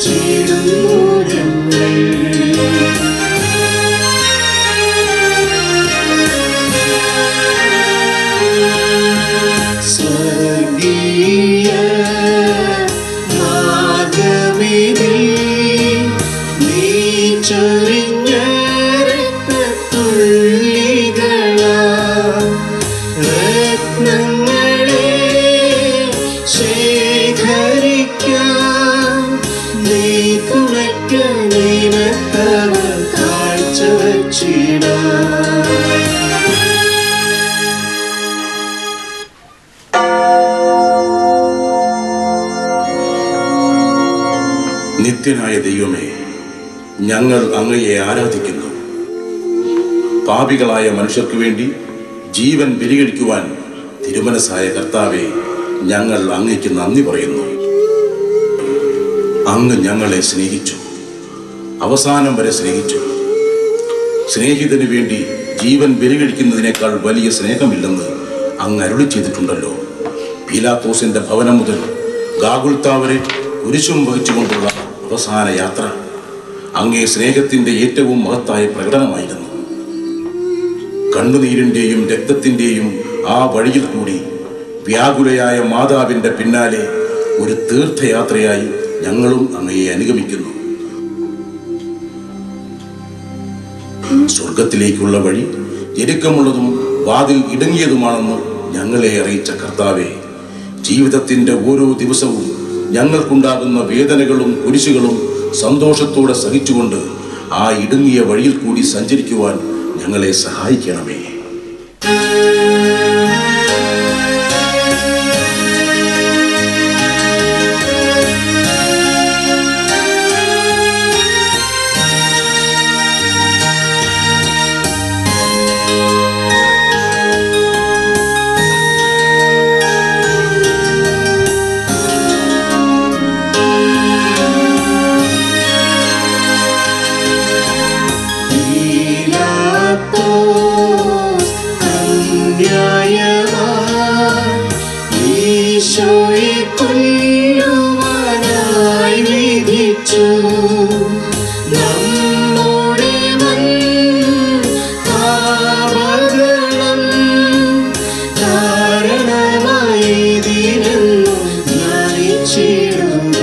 സ്തുതിച്ചിടുന്നു ഞങ്ങൾ സ്വർഗീയ മാർഗമേതിൽ നീ ചൊരിഞ്ഞ രത്നത്തുള്ളികളാം രത്നങ്ങളെ ശേഖരിക്കാം നീ തുണയ്ക്ക നിനത്തവ കാഴ്ചവച്ചിടാം നിത്യനായ ദൈവമേ ഞങ്ങൾ അങ്ങയെ ആരാധിക്കുന്നു പാപികളായ മനുഷ്യർക്ക് വേണ്ടി ജീവൻ ബലികഴിക്കുവാൻ തിരുമനസായ കർത്താവെ ഞങ്ങൾ അങ്ങയ്ക്ക് നന്ദി പറയുന്നു അങ്ങ് ഞങ്ങളെ സ്നേഹിച്ചു അവസാനം വരെ സ്നേഹിച്ചു സ്നേഹിതന് വേണ്ടി ജീവൻ ബലികഴിക്കുന്നതിനേക്കാൾ വലിയ സ്നേഹമില്ലെന്ന് അങ്ങ് അരുളി ചെയ്തിട്ടുണ്ടല്ലോ പീലാത്തോസിന്റെ ഭവനം മുതൽ ഗാഗുൽത്താവരെ കുരിശും വഹിച്ചുകൊണ്ടുള്ള അവസാന യാത്ര അങ്ങേ സ്നേഹത്തിന്റെ ഏറ്റവും മഹത്തായ പ്രകടനമായിരുന്നു കണ്ണുനീരിന്റെയും രക്തത്തിന്റെയും ആ വഴിയിൽ കൂടി വ്യാകുലയായ മാതാവിന്റെ പിന്നാലെ ഒരു തീർത്ഥയാത്രയായി ഞങ്ങളും അങ്ങയെ അനുഗമിക്കുന്നു സ്വർഗത്തിലേക്കുള്ള വഴി ഞെരുക്കമുള്ളതും വാതിൽ ഇടുങ്ങിയതുമാണെന്ന് ഞങ്ങളെ അറിയിച്ച കർത്താവെ ജീവിതത്തിന്റെ ഓരോ ദിവസവും ഞങ്ങൾക്കുണ്ടാകുന്ന വേദനകളും കുരിശുകളും സന്തോഷത്തോടെ സഹിച്ചുകൊണ്ട് ആ ഇടുങ്ങിയ വഴിയിൽ കൂടി സഞ്ചരിക്കുവാൻ ഞങ്ങളെ സഹായിക്കണമേ പീലാത്തോസ് അന്യായമായി ഈശോയെ കൊല്ലുവാനായി വിധിച്ചു നമ്മുടെ വൻ പാപങ്ങളും കാരണമായി ഇതിനെന്നും ധ്യാനിച്ചിടുക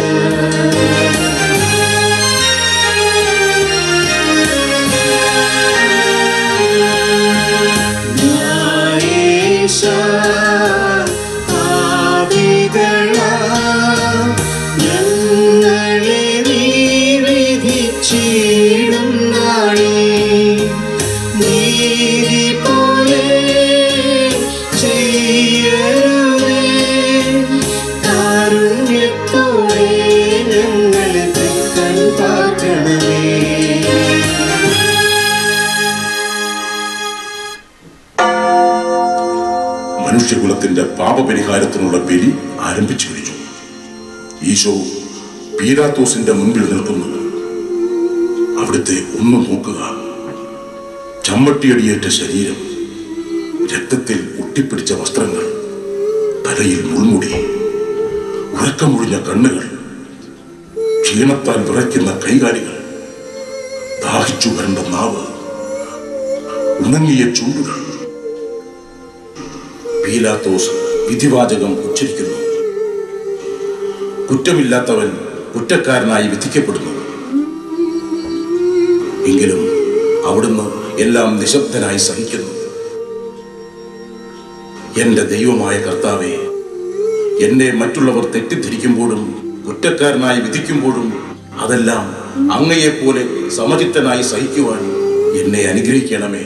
യേശ പാപികളാം ഞങ്ങളെ നീ വിധിച്ചിടും നാളിൽ നീതി പോലെ ചെയ്യരുതേ കാരുണ്യത്തോടെ ഞങ്ങളെ തെക്കൻ പാർക്കണമേ മനുഷ്യകുലത്തിന്റെ പാപപരിഹാരത്തിനുള്ള ബലി ആരംഭിച്ചു കഴിഞ്ഞു ഈശോ പീലാത്തോസിന്റെ മുൻപിൽ നിൽക്കുന്നു അവിടുത്തെ ഒന്ന് നോക്കുക ചമ്മട്ടിയടിയേറ്റ ശരീരം രക്തത്തിൽ ഒട്ടിപ്പിടിച്ച വസ്ത്രങ്ങൾ തലയിൽ മുൾമുടി ഉറക്കമൊഴിഞ്ഞ കണ്ണുകൾ ക്ഷീണത്താൽ വിറയ്ക്കുന്ന കൈകാലികൾ ദാഹിച്ചു വരണ്ട നാവ് ഉണങ്ങിയ ചുണ്ടുകൾ പീലാത്തോസ് വിധിവാചകം ഉച്ചരിക്കുന്നു കുറ്റമില്ലാത്തവൻ കുറ്റക്കാരനായി വിധിക്കപ്പെടുന്നു എങ്കിലും അവിടുന്ന് എല്ലാം നിശബ്ദനായി സഹിക്കുന്നു എന്റെ ദൈവമായ കർത്താവെ എന്നെ മറ്റുള്ളവർ തെറ്റിദ്ധരിക്കുമ്പോഴും കുറ്റക്കാരനായി വിധിക്കുമ്പോഴും അതെല്ലാം അങ്ങയെപ്പോലെ സമചിത്തനായി സഹിക്കുവാൻ എന്നെ അനുഗ്രഹിക്കണമേ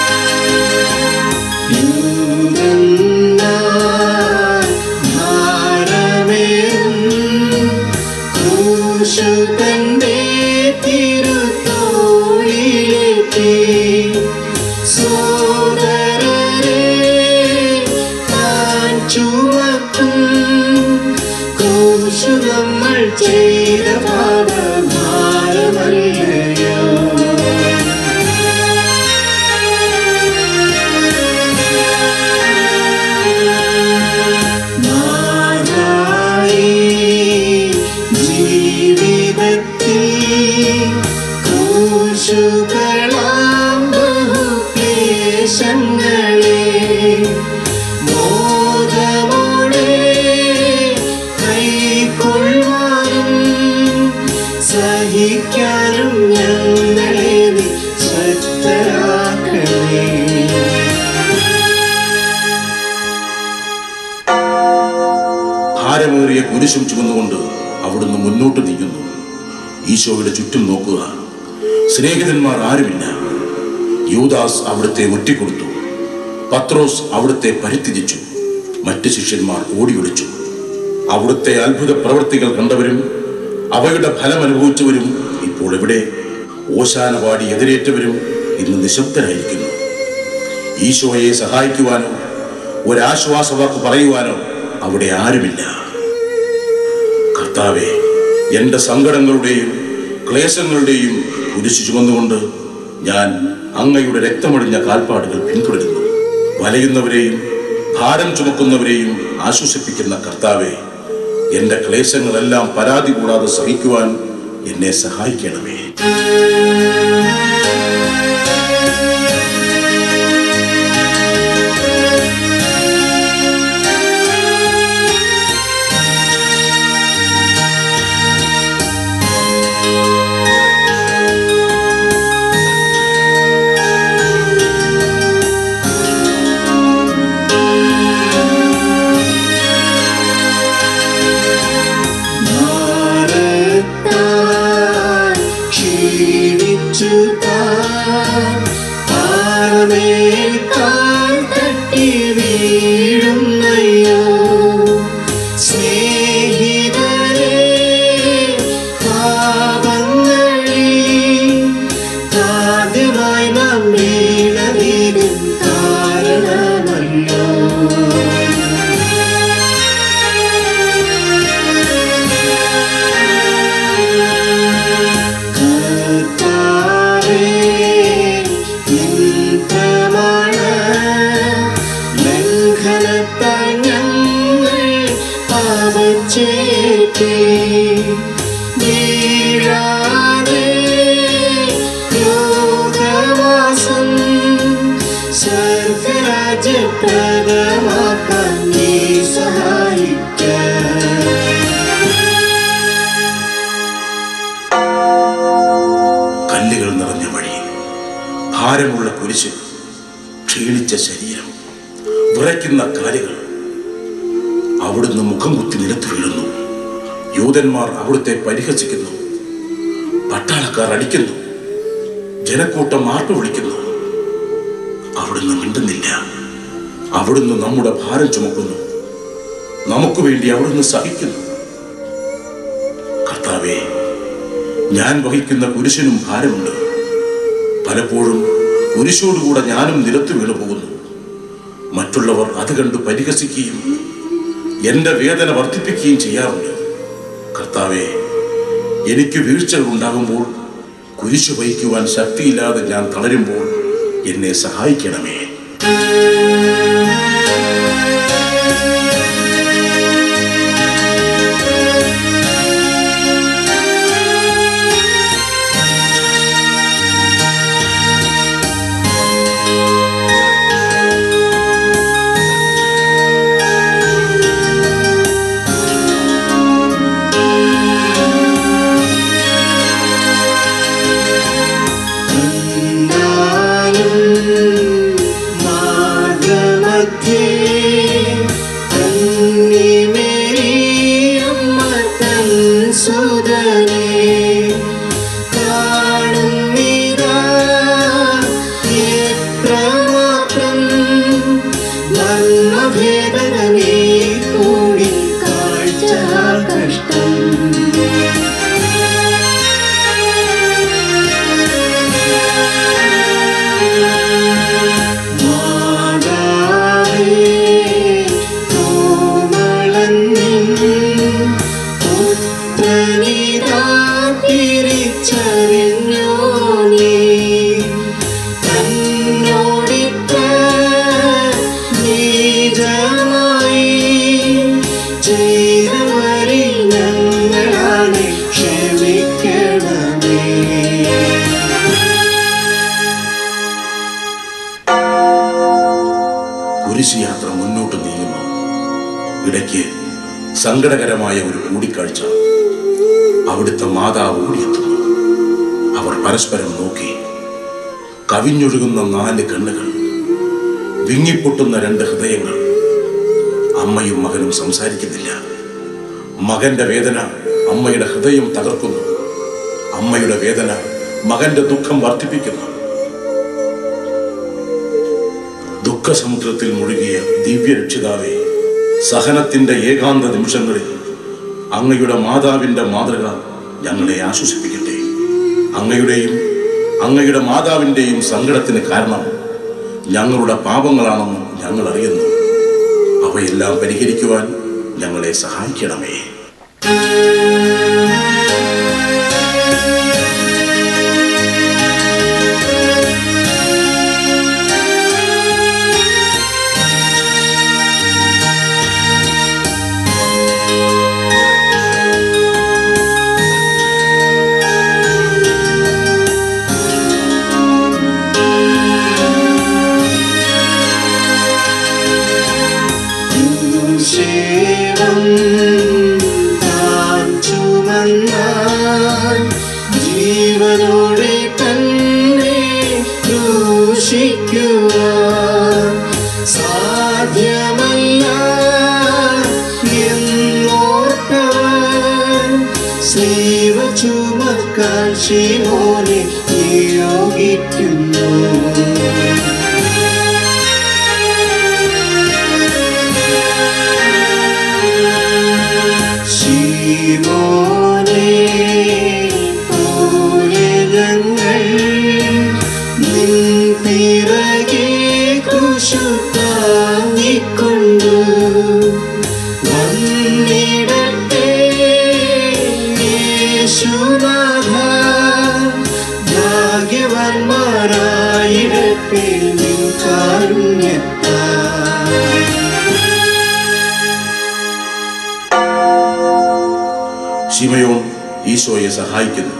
എന്തെന്നാൽ ക്ലേശങ്ങളാം ബഹുക്ലേശങ്ങളെ മോദമോടെ കൈക്കൊള്ളുവാനും സഹിക്കാനും ഞങ്ങളെ നീ ശക്തരാക്കണേ ഭാരമേറിയ കുരിശും ചുമന്നുകൊണ്ട് അവിടുന്ന് മുന്നോട്ട് നീങ്ങുന്നു ഈശോയുടെ ചുറ്റും നോക്കുക സ്നേഹിതന്മാർ ആരുമില്ല യൂദാസ് അവിടുത്തെ ഒറ്റിക്കൊടുത്തു പത്രോസ് അവിടുത്തെ പരിത്യജിച്ചു മറ്റ് ശിഷ്യന്മാർ ഓടിയൊളിച്ചു അവിടുത്തെ അത്ഭുത പ്രവൃത്തികൾ കണ്ടവരും അവയുടെ ഫലം അനുഭവിച്ചവരും ഇപ്പോൾ എവിടെ ഓശാന പാടി എതിരേറ്റവരും ഇന്ന് നിശബ്ദരായിരിക്കുന്നു ഈശോയെ സഹായിക്കുവാനോ ഒരാശ്വാസവാക്ക് പറയുവാനോ അവിടെ ആരുമില്ല കർത്താവെ എൻ്റെ സങ്കടങ്ങളുടെയും ക്ലേശങ്ങളുടെയും കുരിശു ചുമന്നുകൊണ്ട് ഞാൻ അങ്ങയുടെ രക്തമടിഞ്ഞ കാൽപ്പാടുകൾ പിന്തുടരുന്നു വലയുന്നവരെയും ഭാരം ചുമക്കുന്നവരെയും ആശ്വസിപ്പിക്കുന്ന കർത്താവെ എൻ്റെ ക്ലേശങ്ങളെല്ലാം പരാതി കൂടാതെ സഹിക്കുവാൻ എന്നെ സഹായിക്കണമേ ഭാരത്താൽ ക്ഷീണിച്ചു താൻ പാറമേൽ കാൽ തട്ടി വീഴുന്നയ്യോ സ്നേഹിതരേ പാപങ്ങളിൽ ആദ്യമായി നാം വീണതിനും കാരണമല്ലോ കർത്താവേ, നിൻ പ്രമാണ ലംഘനത്താൽ ഞങ്ങൾ പാപച്ചേറ്റി. വീഴാതെ യോഗവാസം സ്വർഗരാജ്യപ്രദമാക്കാൻ നീ സഹായിക്ക കല്ലുകൾ നിറഞ്ഞ വഴി ഭാരമുള്ള കുരിശ് ക്ഷീണിച്ച ശരീരം വിറയ്ക്കുന്ന കാലുകൾ അവിടുന്ന് മുഖം കുത്തി നിലത്ത് വീഴുന്നു യൂതന്മാർ അവിടുത്തെ പരിഹസിക്കുന്നു പട്ടാളക്കാർ അടിക്കുന്നു ജനക്കൂട്ടം ആർപ്പ് വിളിക്കുന്നു അവിടുന്ന് മിണ്ടുന്നില്ല അവിടുന്ന് നമ്മുടെ ഭാരം ചുമക്കുന്നു നമുക്ക് വേണ്ടി അവിടുന്ന് സഹിക്കുന്നു കർത്താവേ ഞാൻ വഹിക്കുന്ന കുരിശിനും ഭാരമുണ്ട് പലപ്പോഴും കുരിശോടുകൂടെ ഞാനും നിലത്ത് വീണു പോകുന്നു മറ്റുള്ളവർ അത് കണ്ട് പരിഹസിക്കുകയും എൻ്റെ വേദന വർദ്ധിപ്പിക്കുകയും ചെയ്യാറുണ്ട് കർത്താവെ എനിക്ക് വീഴ്ചകൾ ഉണ്ടാകുമ്പോൾ കുരിശു വഹിക്കുവാൻ ശക്തിയില്ലാതെ ഞാൻ തളരുമ്പോൾ എന്നെ സഹായിക്കണമേ എന്നാലും മാർഗമധ്യേ കന്നിമേരിയമ്മ തൻ സുതനെ കാണുന്നിതാ എത്രമാത്രം മർമ്മഭേദനമേ കൂടി കാഴ്ച കഷ്ടം മാതാവേ കോമളന്നിൻ പുത്രനിതാ തിരിച്ചറിഞ്ഞോ നീ തന്നോടിത്ര നീചമായി ചെയ്തവരിൽ ഞങ്ങളാണ് ക്ഷമിക്കണമേ കുരിശ് യാത്ര മുന്നോട്ട് നീങ്ങുന്നു ഇടയ്ക്ക് സങ്കടകരമായ ഒരു കൂടിക്കാഴ്ച അവിടുത്തെ മാതാവ് ഓടിയെത്തുന്നു അവർ പരസ്പരം നോക്കി കവിഞ്ഞൊഴുകുന്ന നാല് കണ്ണുകൾ വിങ്ങിപ്പൊട്ടുന്ന രണ്ട് ഹൃദയങ്ങൾ അമ്മയും മകനും സംസാരിക്കുന്നില്ല മകന്റെ വേദന അമ്മയുടെ ഹൃദയം തകർക്കുന്നു അമ്മയുടെ വേദന മകന്റെ ദുഃഖം വർദ്ധിപ്പിക്കുന്നു ദുഃഖസമുദ്രത്തിൽ മുഴുകിയ ദിവ്യരക്ഷിതാവെ സഹനത്തിന്റെ ഏകാന്ത നിമിഷങ്ങളിൽ അങ്ങയുടെ മാതാവിന്റെ മാതൃക ഞങ്ങളെ ആശ്വസിപ്പിക്കട്ടെ അങ്ങയുടെയും അങ്ങയുടെ മാതാവിൻ്റെയും സങ്കടത്തിന് കാരണം ഞങ്ങളുടെ പാപങ്ങളാണെന്ന് ഞങ്ങൾ അറിയുന്നു അവയെല്ലാം പരിഹരിക്കുവാൻ ഞങ്ങളെ സഹായിക്കണമേ ശേഷം ചുമന്നാൽ ജീവനോടെ തന്നെ ക്രൂശിക്കുവാൻ സാധ്യമല്ല എന്നോർത്തവൻ സേവ ചുമക്കാൻ ശിവോനെ നിയോഗിക്കുന്നു ശിവോനെ പോലെ ഞങ്ങൾ നിൻ പിറകെ കുശു താങ്ങിക്കൊണ്ടു വന്നിടട്ടെ യേശുനാഥ ഭാഗ്യവാന്മാരായിടട്ടെ നിൻ കാരുണ്യത്താൽ ശിമയോൻ ഈശോയെ സഹായിക്കുന്നു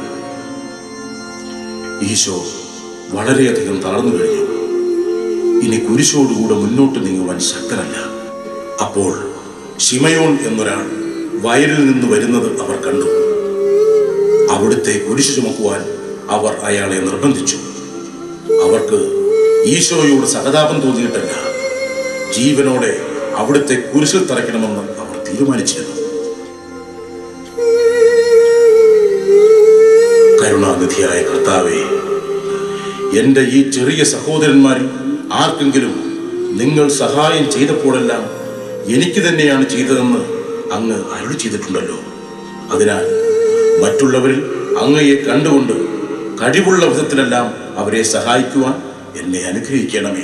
ഈശോ വളരെയധികം തളർന്നു കഴിഞ്ഞു ഇനി കുരിശോടുകൂടെ മുന്നോട്ട് നീങ്ങുവാൻ ശക്തരല്ല അപ്പോൾ ശിമയോൻ എന്നൊരാൾ വയലിൽ നിന്ന് വരുന്നത് അവർ കണ്ടു അവിടുത്തെ കുരിശ് ചുമക്കുവാൻ അവർ അയാളെ നിർബന്ധിച്ചു അവർക്ക് ഈശോയോട് സഹതാപം തോന്നിയിട്ടല്ല ജീവനോടെ അവിടുത്തെ കുരിശിൽ തറയ്ക്കണമെന്ന് അവർ തീരുമാനിച്ചിരുന്നു കരുണാനിധിയായ കർത്താവെ എൻ്റെ ഈ ചെറിയ സഹോദരന്മാരിൽ ആർക്കെങ്കിലും നിങ്ങൾ സഹായം ചെയ്തപ്പോഴെല്ലാം എനിക്ക് തന്നെയാണ് ചെയ്തതെന്ന് അങ്ങ് അരുളി ചെയ്തിട്ടുണ്ടല്ലോ അതിനാൽ മറ്റുള്ളവരിൽ അങ്ങയെ കണ്ടുകൊണ്ട് കഴിവുള്ള വിധത്തിലെല്ലാം അവരെ സഹായിക്കുവാൻ എന്നെ അനുഗ്രഹിക്കണമേ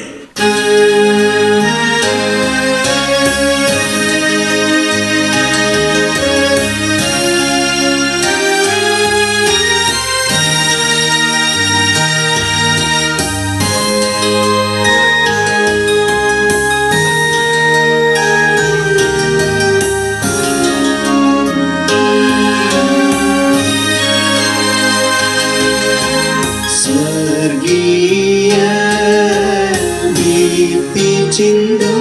സ്വർഗീയ ദീപ്തി ചിന്തും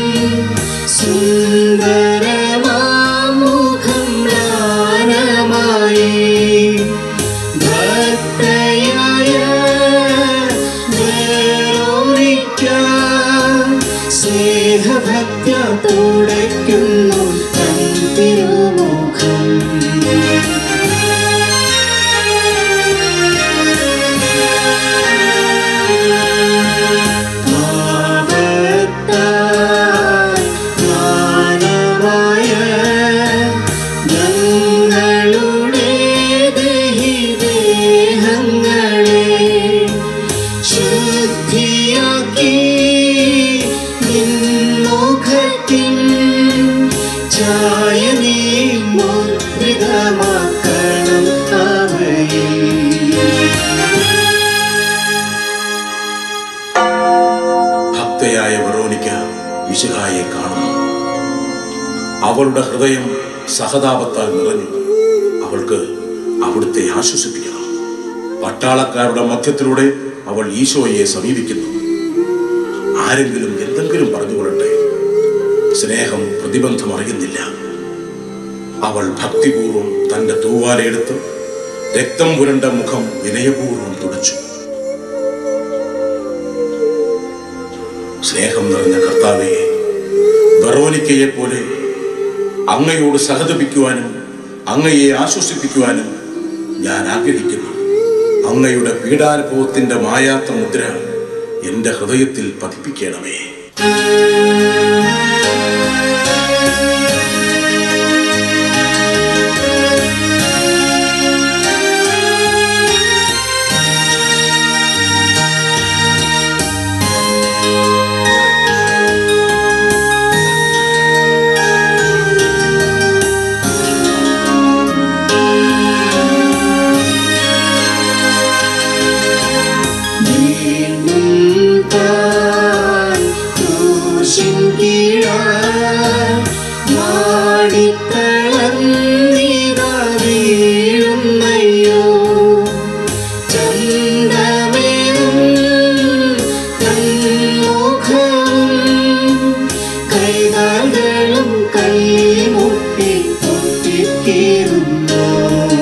സുന്ദരമാമുഖം ജ്ഞാനമായി ഭക്തയായ വേറൊരിക്കാൻ സ്നേഹഭക്ത തുടയ്ക്കുന്നു തൻ തിരുമുഖം പാപത്താൽ ജ്ഞാനമായ ഞങ്ങളുടെ ദേഹിദേഹങ്ങളെ ശുദ്ധിയാക്കി നിൻമുഖത്തിൻ ചായ നീ മുദ്രിതമാക്കണം അവയിൽ ഭക്തയായ വെറോനിക്ക വിശുഹായെ കാണുന്നു അവളുടെ ഹൃദയം സഹതാപത്താൽ നിറഞ്ഞു അവൾക്ക് അവിടുത്തെ ആശ്വസിപ്പിക്കണം പട്ടാളക്കാരുടെ മധ്യത്തിലൂടെ അവൾ ഈശോയെ സമീപിക്കുന്നു ആരെങ്കിലും എന്തെങ്കിലും പറഞ്ഞുകൊള്ളട്ടെ സ്നേഹം പ്രതിബന്ധം അറിയുന്നില്ല അവൾ ഭക്തിപൂർവം തന്റെ തൂവാലയെടുത്ത് രക്തം പുരണ്ട മുഖം വിനയപൂർവം തുടച്ചു സ്നേഹം നിറഞ്ഞ കർത്താവെ വെറോനിക്കയെ പോലെ അങ്ങയോട് സഹതപിക്കുവാനും അങ്ങയെ ആശ്വസിപ്പിക്കുവാനും ഞാൻ ആഗ്രഹിക്കുന്നു അങ്ങയുടെ പീഡാനുഭവത്തിന്റെ മായാത്ത മുദ്ര എന്റെ ഹൃദയത്തിൽ പതിപ്പിക്കണമേ വീണ്ടും താൻ ക്രൂശിൻ കീഴായി മാടിത്തളർന്നിതാ വീഴുന്നയ്യോ. ചന്തമേറും തൻ മുഖവും കൈകാലുകളും കല്ലിൽ മുട്ടി പൊട്ടിക്കീറുന്നു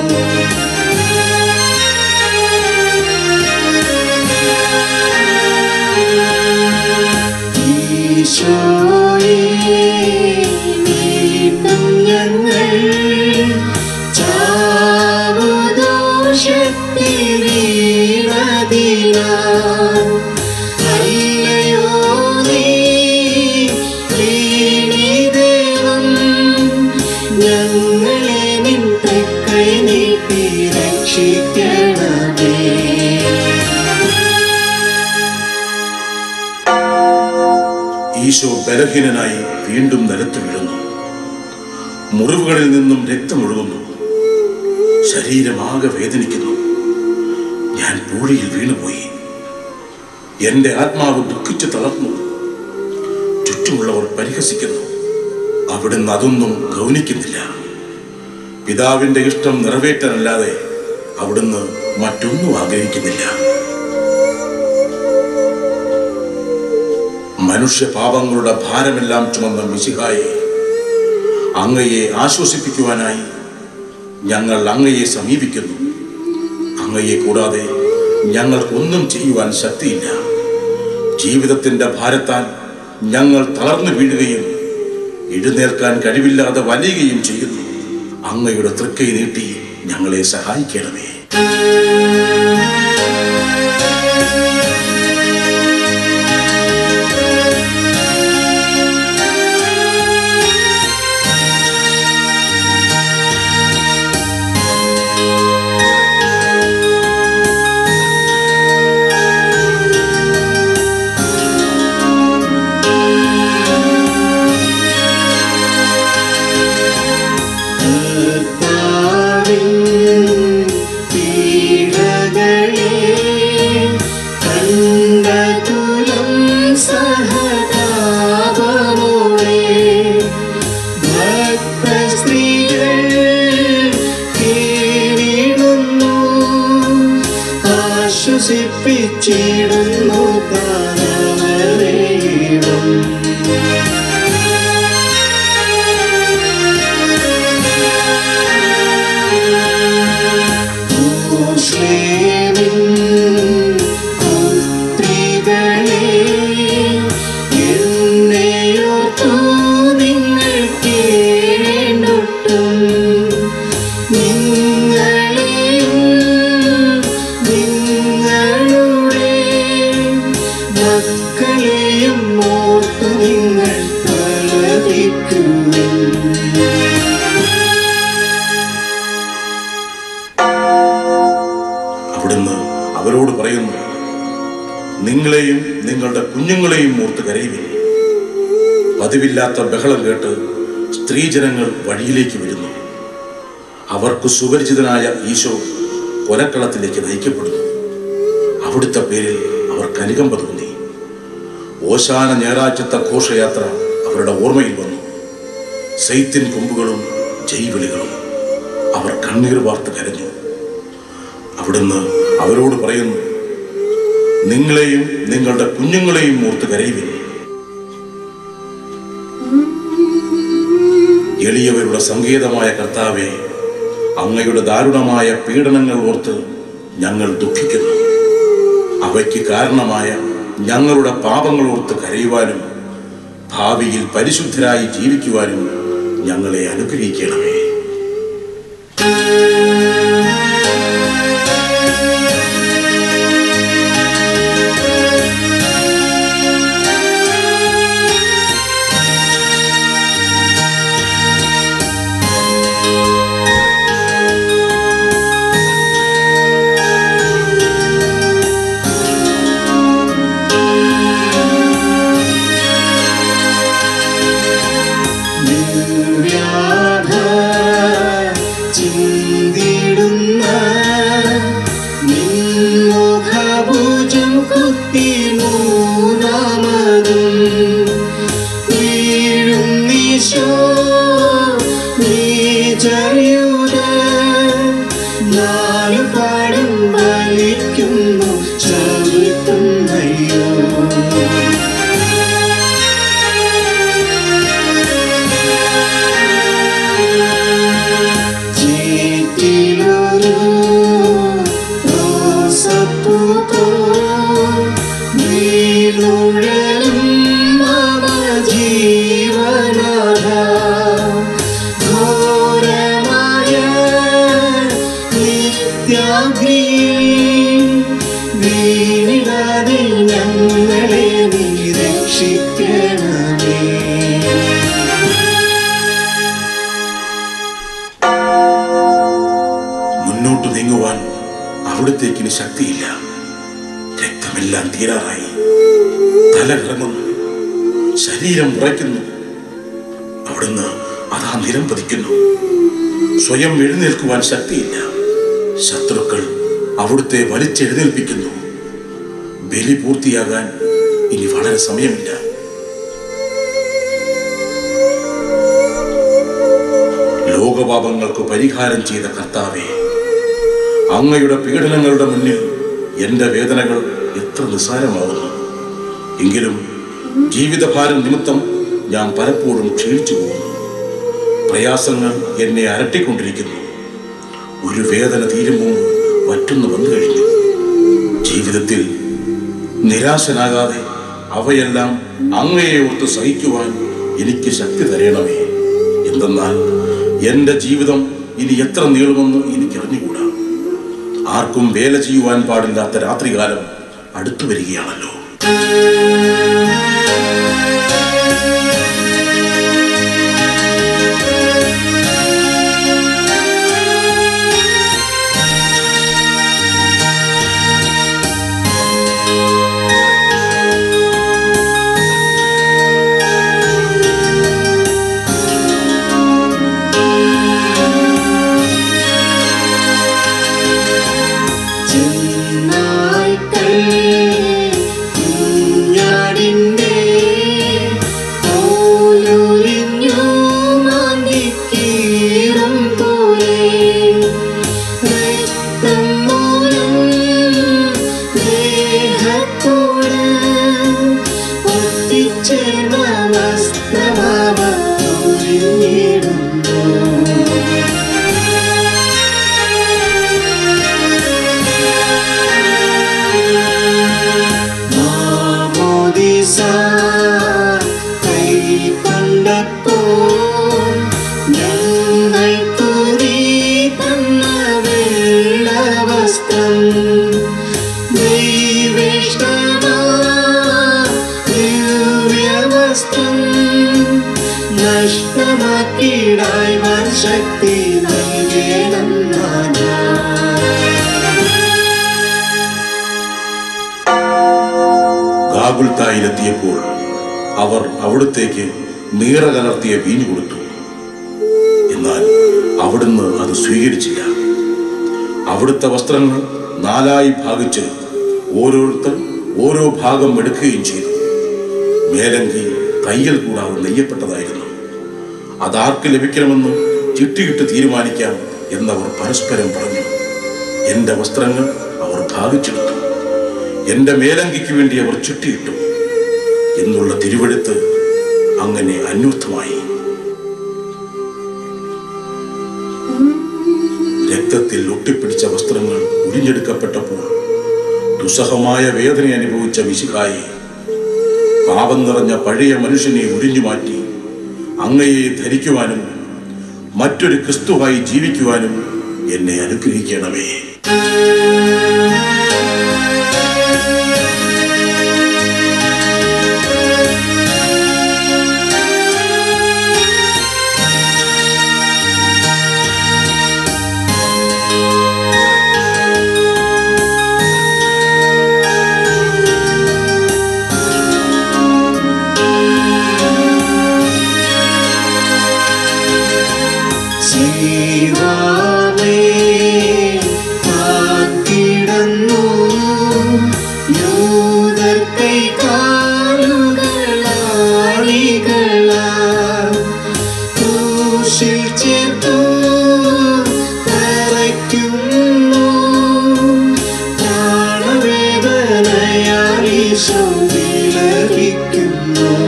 ഈശോയേ വീണ്ടും ഞങ്ങൾ ചാവുദോഷത്തിരീണതിനാൽ അല്ലയോ നീ വീണിദേവം ഞങ്ങളെ നിൻ തൃക്കൈ നീട്ടി രക്ഷിക്കണമേ ഈശോ ബലഹീനനായി വീണ്ടും നിലത്ത് വീഴുന്നു മുറിവുകളിൽ നിന്നും രക്തമൊഴുകുന്നു ശരീരമാകെ വേദനിക്കുന്നു ഞാൻ പൂഴിയിൽ വീണുപോയി എന്റെ ആത്മാവ് ദുഃഖിച്ചു തളർന്നു ചുറ്റുമുള്ളവർ പരിഹസിക്കുന്നു അവിടുന്ന് അതൊന്നും ഗൗനിക്കുന്നില്ല പിതാവിന്റെ ഇഷ്ടം നിറവേറ്റാനല്ലാതെ അവിടുന്ന് മറ്റൊന്നും ആഗ്രഹിക്കുന്നില്ല മനുഷ്യ പാപങ്ങളുടെ ഭാരമെല്ലാം ചുമന്ന മിശിഹായെ അങ്ങയെ ആശ്വസിപ്പിക്കുവാനായി ഞങ്ങൾ അങ്ങയെ സമീപിക്കുന്നു അങ്ങയെ കൂടാതെ ഞങ്ങൾക്കൊന്നും ചെയ്യുവാൻ ശക്തിയില്ല ജീവിതത്തിന്റെ ഭാരത്താൽ ഞങ്ങൾ തളർന്നു വീഴുകയും എഴുന്നേൽക്കാൻ കഴിവില്ലാതെ വലയുകയും ചെയ്യുന്നു അങ്ങയുടെ തൃക്കൈ നീട്ടി ഞങ്ങളെ സഹായിക്കണമേ കർത്താവിൻ പീഡകളെ കണ്ടതുലം സഹതാപമോടെ ഭക്തസ്ത്രീകൾ കീഴിടുന്നു ആശ്വസിപ്പിച്ചിടുന്നു താനവരെയും മുസ്ലിമിൻ പുത്രികളെ എന്നെയോർത്തു നിങ്ങൾ കേണ്ടൊട്ടും നിങ്ങളെയും നിങ്ങളുടെ മക്കളെയും ഓർത്തു നിങ്ങൾ പ്രലപിക്കുവിൻ അവിടുന്ന് അവരോട് പറയുന്നു നിങ്ങളെയും നിങ്ങളുടെ കുഞ്ഞുങ്ങളെയും ഓർത്ത് കരയുവിൻ പതിവില്ലാത്ത ബഹളം കേട്ട് സ്ത്രീജനങ്ങൾ വഴിയിലേക്ക് വരുന്നു അവർക്ക് സുപരിചിതനായ ഈശോ കൊലക്കളത്തിലേക്ക് നയിക്കപ്പെടുന്നു അവിടുത്തെ പേരിൽ അവർ കനികമ്പ തോന്നി ഓശാന ഞായറാഴ്ചത്തെ ഘോഷയാത്ര അവരുടെ ഓർമ്മയിൽ വന്നു സെയ്ത്തിൻ കൊമ്പുകളും ജൈവിളികളും അവർ കണ്ണീർ വാർത്ത് കരഞ്ഞു അവിടുന്ന് അവരോട് പറയുന്നു നിങ്ങളെയും നിങ്ങളുടെ കുഞ്ഞുങ്ങളെയും ഓർത്ത് കരയുവിൻ Mm-hmm. എളിയവരുടെ സങ്കേതമായ കർത്താവെ അങ്ങയുടെ ദാരുണമായ പീഡനങ്ങൾ ഓർത്ത് ഞങ്ങൾ ദുഃഖിക്കുന്നു അവയ്ക്ക് കാരണമായ ഞങ്ങളുടെ പാപങ്ങൾ ഓർത്ത് കരയുവാനും ഭാവിയിൽ പരിശുദ്ധരായി ജീവിക്കുവാനും ഞങ്ങളെ അനുഗ്രഹിക്കണമേ ദിവ്യാഭ ചിന്തിടുന്ന നിൻമുഖഭുജം കുത്തി മൂന്നാമതും വീഴും നീശോ നീചറിയുക നാലു പാടും വലിക്കുന്നു ചവിട്ടുന്നയ്യോ ചീറ്റിലൊരു റോസപ്പൂക്കോ നീളുഴലും മമ ജീവനാഥ ഘോരമായ നിത്യാഗ്നി വീണിടാതെ ഞങ്ങളെ നീ രക്ഷിക്കണമേ മുന്നോട്ട് നീങ്ങുവാൻ അവിടത്തേക്കിന് ശക്തിയില്ല രക്തമെല്ലാം തീരാറായി തല കറങ്ങുന്നു ശരീരം ഉറയ്ക്കുന്നു അവിടുന്ന് അതാ നിരം പതിക്കുന്നു സ്വയം എഴുന്നേൽക്കുവാൻ ശക്തിയില്ല ശത്രുക്കൾ അവിടുത്തെ വലിച്ചെഴുന്നേൽപ്പിക്കുന്നു ബലി പൂർത്തിയാകാൻ ഇനി വളരെ സമയമില്ല ലോകപാപങ്ങൾക്ക് പരിഹാരം ചെയ്ത കർത്താവെ അങ്ങയുടെ പീഡനങ്ങളുടെ മുന്നിൽ എൻ്റെ വേദനകൾ എത്ര നിസ്സാരമാകുന്നു എങ്കിലും ജീവിതഭാരം നിമിത്തം ഞാൻ പലപ്പോഴും ക്ഷീണിച്ചു പോകുന്നു പ്രയാസങ്ങൾ എന്നെ അരട്ടിക്കൊണ്ടിരിക്കുന്നു ഒരു വേദന തീരും മുമ്പ് മറ്റൊന്ന് വന്നു കഴിഞ്ഞു ജീവിതത്തിൽ നിരാശനാകാതെ അവയെല്ലാം അങ്ങയെ ഓർത്ത് സഹിക്കുവാൻ എനിക്ക് ശക്തി തരണമേ എന്തെന്നാൽ എൻ്റെ ജീവിതം ഇനി എത്ര നീളുമെന്ന് എനിക്കറിഞ്ഞുകൂടാ ആർക്കും വേല ചെയ്യുവാൻ പാടില്ലാത്ത രാത്രികാലം അടുത്തു വരികയാണല്ലോ ചെന്നായ്ക്കൾ കുഞ്ഞാടിന്റെ തോലുരിഞ്ഞു മാന്തിക്കീറും പോലെ രക്തം മൂലം ദേഹത്തോട് ഒത്തിച്ചേർന്ന വസ്ത്രമാവ ഒരിഞ്ഞിടുന്നു മാമോദിസ കൈക്കൊണ്ടപ്പോൾ ഞങ്ങൾക്കു നീ തന്ന വെള്ളവസ്ത്രം ദൈവേഷ്ടമാ ദിവ്യവസ്ത്രം നഷ്ടമാക്കിടായി ശക്തി നൽകണം നാഥാ ഗാഗുൽത്തായിലെത്തിയപ്പോൾ അവർ അവിടുത്തേക്ക് നീറ കലർത്തിയ വീഞ്ഞു കൊടുത്തു എന്നാൽ അവിടുന്ന് അത് സ്വീകരിച്ചില്ല അവിടുത്തെ വസ്ത്രങ്ങൾ നാലായി ഭാഗിച്ച് ഓരോരുത്തർ ഓരോ ഭാഗം എടുക്കുകയും ചെയ്തു മേലങ്കി തയ്യൽ കൂടാതെ നെയ്യപ്പെട്ടതായിരുന്നു അതാർക്ക് ലഭിക്കണമെന്ന് ചിട്ടിയിട്ട് തീരുമാനിക്കാം എന്നവർ പരസ്പരം പറഞ്ഞു എന്റെ വസ്ത്രങ്ങൾ അവർ ഭാഗിച്ചെടുത്തു എന്റെ മേലങ്കിക്ക് വേണ്ടി അവർ ചുറ്റിയിട്ടു എന്നുള്ള തിരുവെടുത്ത് അങ്ങനെ അന്വർത്ഥമായി രക്തത്തിൽ ഒട്ടിപ്പിടിച്ച വസ്ത്രങ്ങൾ ഉരിഞ്ഞെടുക്കപ്പെട്ടപ്പോൾ ദുസ്സഹമായ വേദന അനുഭവിച്ച മിശിഹായി പാപം നിറഞ്ഞ പഴയ മനുഷ്യനെ ഉരിഞ്ഞു മാറ്റി അങ്ങയെ ധരിക്കുവാനും മറ്റൊരു ക്രിസ്തുവായി ജീവിക്കുവാനും എന്നെ അനുഗ്രഹിക്കണമേ ജീവാമേ കാത്തിടുന്നു യൂതർ കൈകാലുകളാളികളാൽ ക്രൂശിൽ ചേർത്തു തറയ്ക്കുന്നു പ്രാണവേദനയാൽ ഈശോ വിലപിക്കുന്നു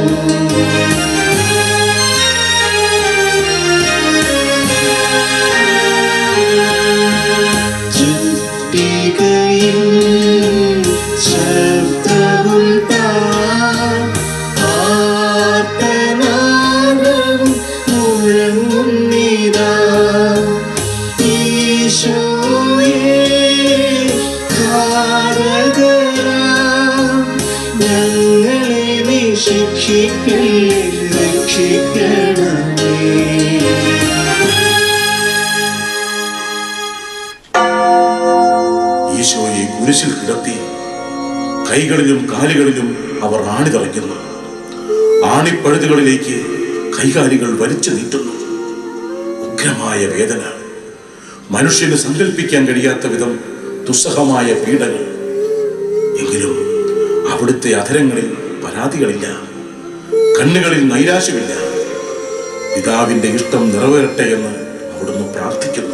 ചുറ്റികയും ശബ്ദവും താൻ ആർത്തനാദവും മുഴങ്ങുന്നിതാ ഈശോയേ കാരകരാം ഞങ്ങളെ നീ ശിക്ഷിക്കല്ലേ രക്ഷിക്കണമേ ഈശോയെ കുരിശിൽ കിടത്തി കൈകളിലും കാലുകളിലും അവർ ആണി തറയ്ക്കുന്നു ആണിപ്പഴുതുകളിലേക്ക് കൈകാലുകൾ വലിച്ചു നീട്ടുന്നു ഉഗ്രമായ വേദന മനുഷ്യന് സങ്കല്പിക്കാൻ കഴിയാത്ത വിധം ദുസ്സഹമായ പീഡകൾ എങ്കിലും അവിടുത്തെ അധരങ്ങളിൽ പരാതികളില്ല കണ്ണുകളിൽ നൈരാശ്യമില്ല പിതാവിന്റെ ഇഷ്ടം നിറവേറട്ടെ എന്ന് അവിടുന്ന് പ്രാർത്ഥിക്കുന്നു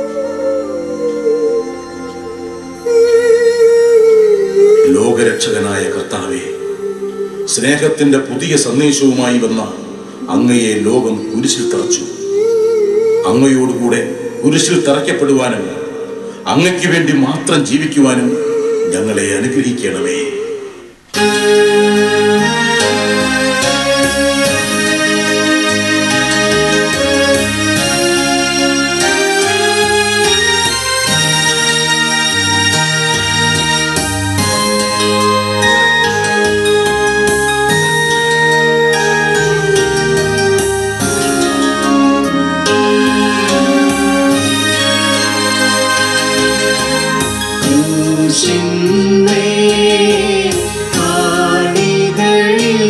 ലോകരക്ഷകനായ കർത്താവെ സ്നേഹത്തിന്റെ പുതിയ സന്ദേശവുമായി വന്ന അങ്ങയെ ലോകം കുരിശിൽ തറച്ചു അങ്ങയോടുകൂടെ കുരിശിൽ തറയ്ക്കപ്പെടുവാനും അങ്ങയ്ക്ക് വേണ്ടി മാത്രം ജീവിക്കുവാനും ഞങ്ങളെ അനുഗ്രഹിക്കണമേ ക്രൂശിന്മേൽ ആണികളിൽ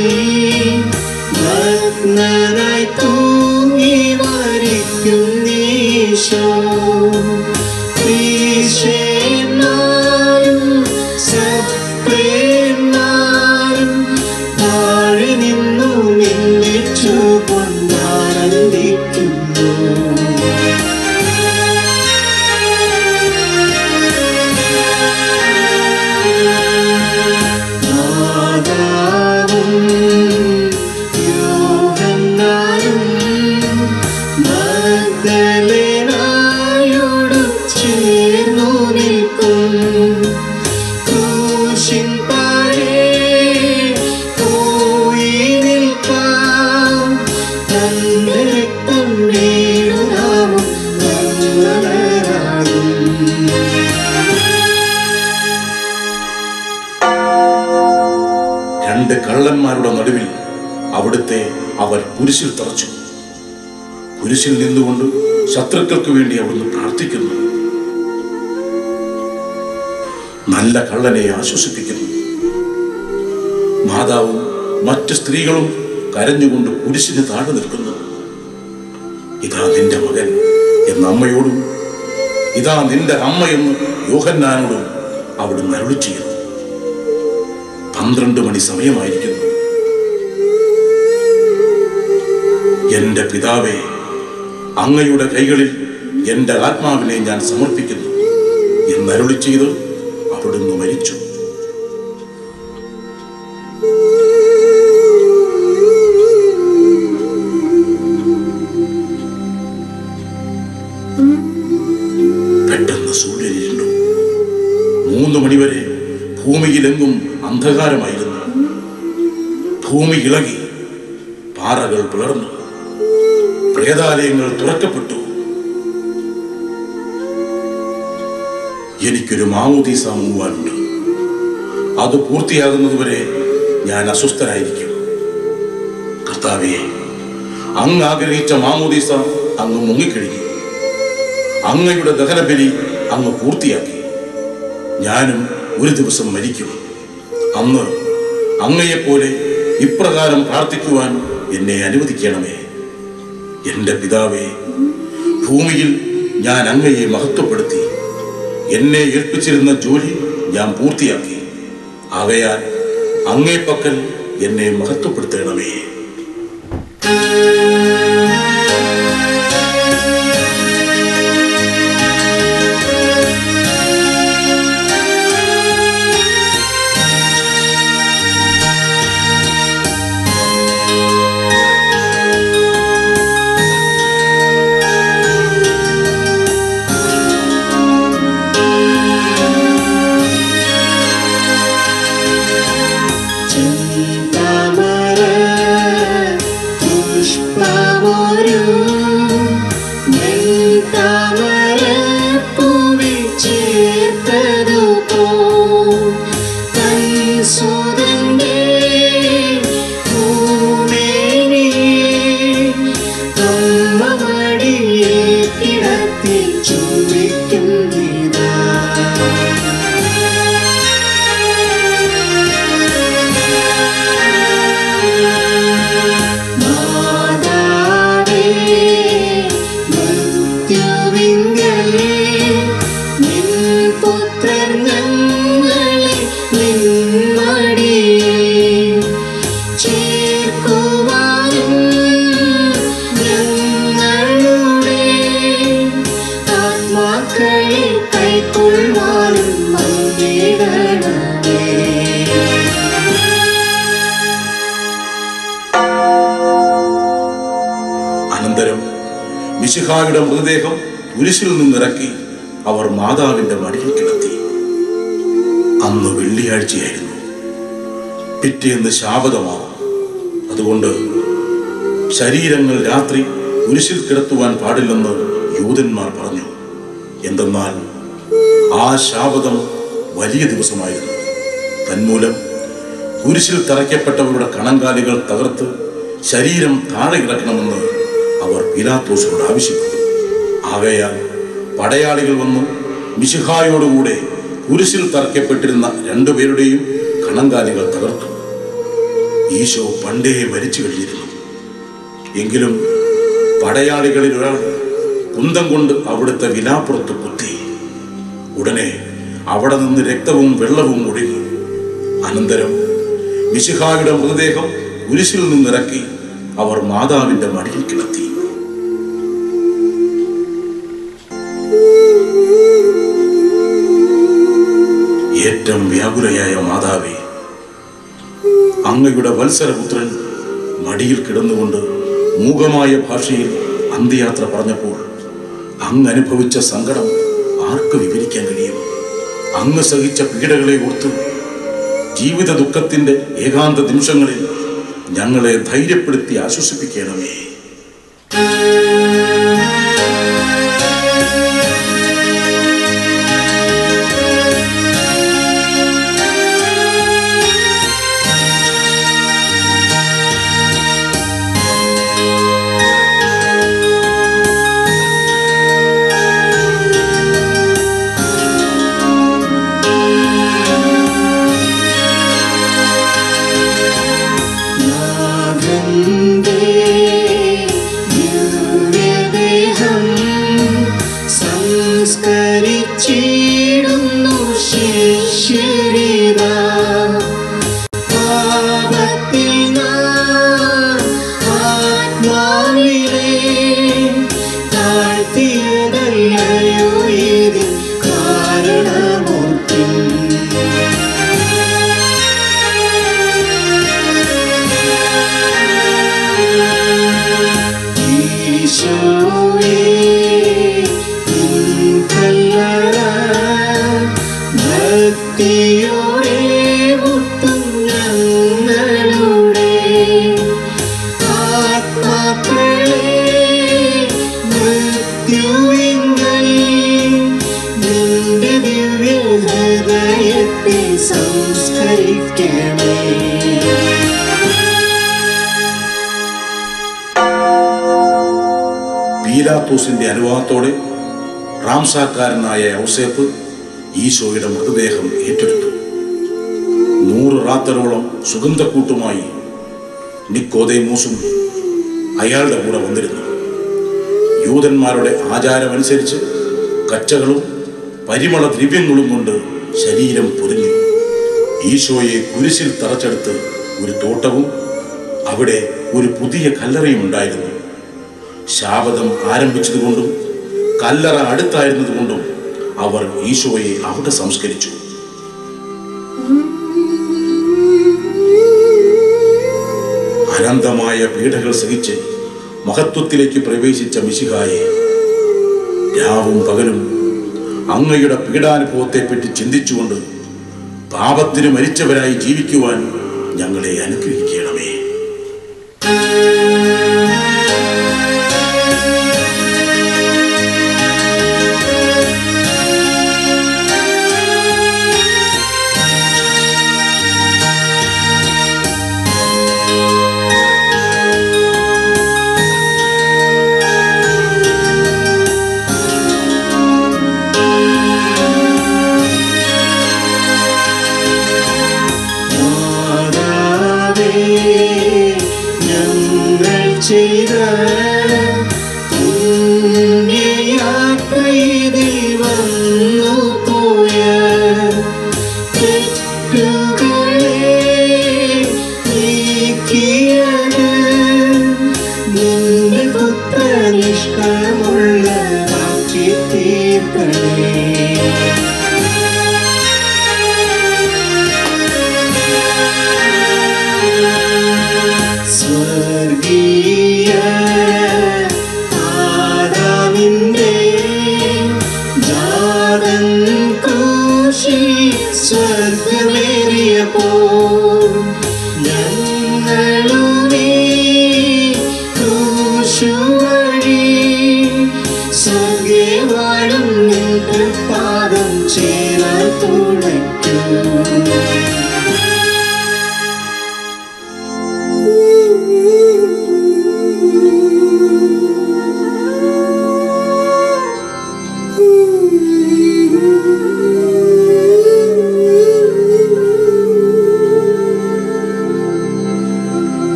നഗ്നനായി തൂങ്ങി മരിക്കുന്നീശോ. ഈശോന്മാരും സത്യന്മാരും താഴെ നിന്നു നിന്ദിച്ചു കൊണ്ടാനന്ദിക്കുന്നു മാതാവും യോഹന്നാനും മഗ്ദലേനായോടു ചേർന്നു നിൽക്കും. ക്രൂശിൻ താഴെ പോയി നിൽക്കാം. തന്റെ രക്തം വീഴുനാമം നല്ലവരാകും രണ്ട് കള്ളന്മാരുടെ നടുവിൽ അവിടുത്തെ അവർ കുരിശിൽ തറച്ചു കുരിശിൽ നിന്നുകൊണ്ട് ശത്രുക്കൾക്ക് വേണ്ടി അവിടുന്ന് പ്രാർത്ഥിക്കുന്നു നല്ല കള്ളനെ ആശ്വസിപ്പിക്കുന്നു മാതാവും മറ്റ് സ്ത്രീകളും കരഞ്ഞുകൊണ്ട് കുരിശിന് താഴെ നിൽക്കുന്നു ഇതാ നിന്റെ മകൻ എന്ന അമ്മയോടും ഇതാ നിന്റെ അമ്മ എന്ന് യോഹന്നാനോടും അവിടുന്ന് അരുളി ചെയ്യുന്നു പന്ത്രണ്ട് മണി സമയമായിരിക്കുന്നു എന്റെ പിതാവേ അങ്ങയുടെ കൈകളിൽ എന്റെ ആത്മാവിനെ ഞാൻ സമർപ്പിക്കുന്നു എന്നരുളി ചെയ്ത് അവിടുന്ന് മരിച്ചു മണിവരെ ഭൂമിയിലെങ്ങും അന്ധകാരമായിരുന്നു ഭൂമി ഇളകി പാറകൾ പിളർന്നു പ്രേതാലയങ്ങൾ തുറക്കപ്പെട്ടു എനിക്കൊരു മാമോദീസ മുങ്ങുവാനുണ്ട് അത് പൂർത്തിയാകുന്നതുവരെ ഞാൻ അസ്വസ്ഥനായിരിക്കും കർത്താവേ അങ്ങ് ആഗ്രഹിച്ച മാമോദീസ അങ്ങ് മുങ്ങിക്കഴിഞ്ഞു അങ്ങയുടെ ദഹനബലി അങ്ങ് പൂർത്തിയാക്കി ഞാനും ഒരു ദിവസം മരിക്കും അന്ന് അങ്ങയെപ്പോലെ ഇപ്രകാരം പ്രാർത്ഥിക്കുവാൻ എന്നെ അനുവദിക്കണമേ എൻ്റെ പിതാവേ ഭൂമിയിൽ ഞാൻ അങ്ങയെ മഹത്വപ്പെടുത്തി എന്നെ ഏൽപ്പിച്ചിരുന്ന ജോലി ഞാൻ പൂർത്തിയാക്കി ആകയാൽ അങ്ങേ പക്കൽ എന്നെ മഹത്വപ്പെടുത്തണമേ ചിന്താമര പുഷ്പമൊരു നെയ്താമര പൂവിൽ ചേർത്തതുപോ തൻ സുതന്റെ പൂമേനിയെ അമ്മ മടിയെ കിടത്തി ചുംബിക്കുന്നിതാ മാതാവേ മൃത്യുവിങ്കലേ നിൻ പുത്രൻ ഞങ്ങളെ നിൻ മടിയിൽ ചേർക്കുവാനും ഞങ്ങളുടെ ആത്മാക്കളെ കൈക്കൊള്ളുവാനും വന്നിടണമേ അനന്തരം മിശിഹായുടെ മൃതദേഹം കുരിശിൽ നിന്നിറക്കി അവർ മാതാവിന്റെ മടിയിൽ കിടത്തി അന്ന് വെള്ളിയാഴ്ചയായിരുന്നു പിറ്റേന്ന് ശാപതമാവും അതുകൊണ്ട് ശരീരങ്ങൾ രാത്രി കുരിശിൽ കിടത്തുവാൻ പാടില്ലെന്ന് യൂതന്മാർ പറഞ്ഞു എന്തെന്നാൽ ആ ശാപതം വലിയ ദിവസമായിരുന്നു തന്മൂലം കുരിശിൽ തറയ്ക്കപ്പെട്ടവരുടെ കണങ്കാലുകൾ തകർത്ത് ശരീരം താഴെ ഇറക്കണമെന്ന് അവർ പിലാത്തോസിനോട് ആവശ്യപ്പെട്ടു ആകയാൽ പടയാളികൾ വന്നു മിശിഹായോടുകൂടെ കുരിശിൽ തറയ്ക്കപ്പെട്ടിരുന്ന രണ്ടുപേരുടെയും കണങ്കാലുകൾ തകർത്തു ഈശോ പണ്ടേ മരിച്ചു കഴിഞ്ഞിരുന്നു എങ്കിലും പടയാളികളിൽ ഒരാൾ കുന്തം കൊണ്ട് അവിടുത്തെ വിലാപ്പുറത്ത് കുത്തി ഉടനെ അവിടെ നിന്ന് രക്തവും വെള്ളവും ഒഴുകി അനന്തരം മിശിഹായുടെ മൃതദേഹം കുരിശിൽ നിന്നിറക്കി അവർ മാതാവിന്റെ മടിയിൽ കിടത്തി ഏറ്റവും വ്യാകുലയായ മാതാവേ അങ്ങയുടെ വത്സരപുത്രൻ മടിയിൽ കിടന്നുകൊണ്ട് മൂകമായ ഭാഷയിൽ അന്ത്യയാത്ര പറഞ്ഞപ്പോൾ അങ്ങ് അനുഭവിച്ച സങ്കടം ആർക്ക് വിവരിക്കാൻ കഴിയും അങ്ങ് സഹിച്ച പീഡകളെ ഓർത്ത് ജീവിത ദുഃഖത്തിന്റെ ഏകാന്ത നിമിഷങ്ങളിൽ ഞങ്ങളെ ധൈര്യപ്പെടുത്തി ആശ്വസിപ്പിക്കണമേ നാഥന്റെ ദിവ്യദേഹം സംസ്കരിച്ചിടുന്നു ശിഷ്യരിതാ. പാപത്തിൽ നാം ആത്മാവിനെ താഴ്ത്തിയതല്ലയോ ഇതിൻ കാരണമോർത്തിൻ ഈശോയേ നിൻ കല്ലറ ഭക്തി പിലാത്തോസിന്റെ അനുവാദത്തോടെ റാംസാക്കാരനായ ഔസേപ്പ് ഈശോയുടെ മൃതദേഹം ഏറ്റെടുത്തു നൂറ് റാത്തരോളം സുഗന്ധക്കൂട്ടുമായി നിക്കോദേമൂസും അയാളുടെ കൂടെ വന്നിരുന്നു യൂതന്മാരുടെ ആചാരമനുസരിച്ച് കച്ചകളും പരിമള ദ്രവ്യങ്ങളും കൊണ്ട് ശരീരം പൊതിഞ്ഞു ഈശോയെ കുരിശിൽ തറച്ചെടുത്ത് ഒരു തോട്ടവും അവിടെ ഒരു പുതിയ കല്ലറയും ഉണ്ടായിരുന്നു ശാപതം ആരംഭിച്ചതുകൊണ്ടും കല്ലറ അടുത്തായിരുന്നതുകൊണ്ടും അവർ ഈശോയെ അവിടെ സംസ്കരിച്ചു അനന്തമായ പീഡകൾ സഹിച്ച് മഹത്വത്തിലേക്ക് പ്രവേശിച്ച മിശിഹായെ രാവും പകലും അങ്ങയുടെ പീഡാനുഭവത്തെപ്പറ്റി ചിന്തിച്ചുകൊണ്ട് പാപത്തിന് മരിച്ചവരായി ജീവിക്കുവാൻ ഞങ്ങളെ അനുഗ്രഹിക്കണമേ മാതാവേ, ഞങ്ങൾ ചെയ്ത പുണ്യയാത്രയിൽ വന്നു പോയ തെറ്റുകളെ നീക്കിയത് നിന്റെ പുത്രനിഷ്ടമുള്ളതാക്കി തീർക്കണേ സ്വർഗീയ ആദാമിന്റെ ജാതൻ ക്രൂശി സ്വർഗമേറിയപ്പോൾ ഞങ്ങളുമേ ക്രൂശുവഴി സ്വർഗേ വാഴും നിന്റെ പാദം ചേരാൻ തുണയ്ക്കൂ